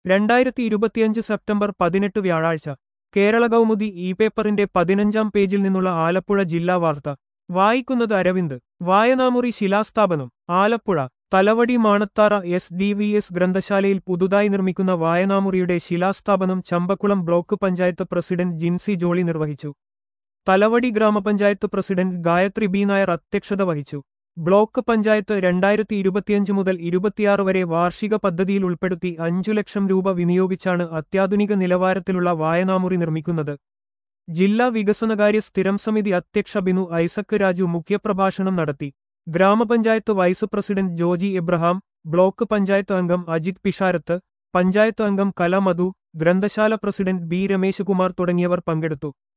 രണ്ടായിരത്തി ഇരുപത്തിയഞ്ച് സെപ്റ്റംബർ പതിനെട്ട് വ്യാഴാഴ്ച കേരള കൗമുദി ഇ പേപ്പറിന്റെ പതിനഞ്ചാം പേജിൽ നിന്നുള്ള ആലപ്പുഴ ജില്ലാ വാർത്ത വായിക്കുന്നത് അരവിന്ദ് വായനാമുറി ശിലാസ്ഥാപനം Alappuzha Thalavady Manathara S D V S ഗ്രന്ഥശാലയിൽ പുതുതായി നിർമ്മിക്കുന്ന വായനാമുറിയുടെ ശിലാസ്ഥാപനം ചമ്പക്കുളം ബ്ലോക്ക് പഞ്ചായത്ത് പ്രസിഡന്റ് ജിൻസി ജോളി നിർവഹിച്ചു തലവടി ഗ്രാമപഞ്ചായത്ത് പ്രസിഡന്റ് ഗായത്രി ബി നായർ അധ്യക്ഷത വഹിച്ചു ബ്ലോക്ക് പഞ്ചായത്ത് രണ്ടായിരത്തി ഇരുപത്തിയഞ്ച് മുതൽ ഇരുപത്തിയാറ് വരെ വാർഷിക പദ്ധതിയിൽ ഉൾപ്പെടുത്തി അഞ്ചു ലക്ഷം രൂപ വിനിയോഗിച്ചാണ് അത്യാധുനിക നിലവാരത്തിലുള്ള വായനാമുറി നിർമ്മിക്കുന്നത് ജില്ലാ വികസനകാര്യ സ്ഥിരം സമിതി അധ്യക്ഷ ബിനു ഐസക് രാജു മുഖ്യപ്രഭാഷണം നടത്തി ഗ്രാമപഞ്ചായത്ത് vice president Joji Abraham block panchayat അംഗം അജിത് പിഷാരത്ത് പഞ്ചായത്ത് അംഗം കല മധു ഗ്രന്ഥശാല പ്രസിഡന്റ് ബി രമേശകുമാർ തുടങ്ങിയവർ പങ്കെടുത്തു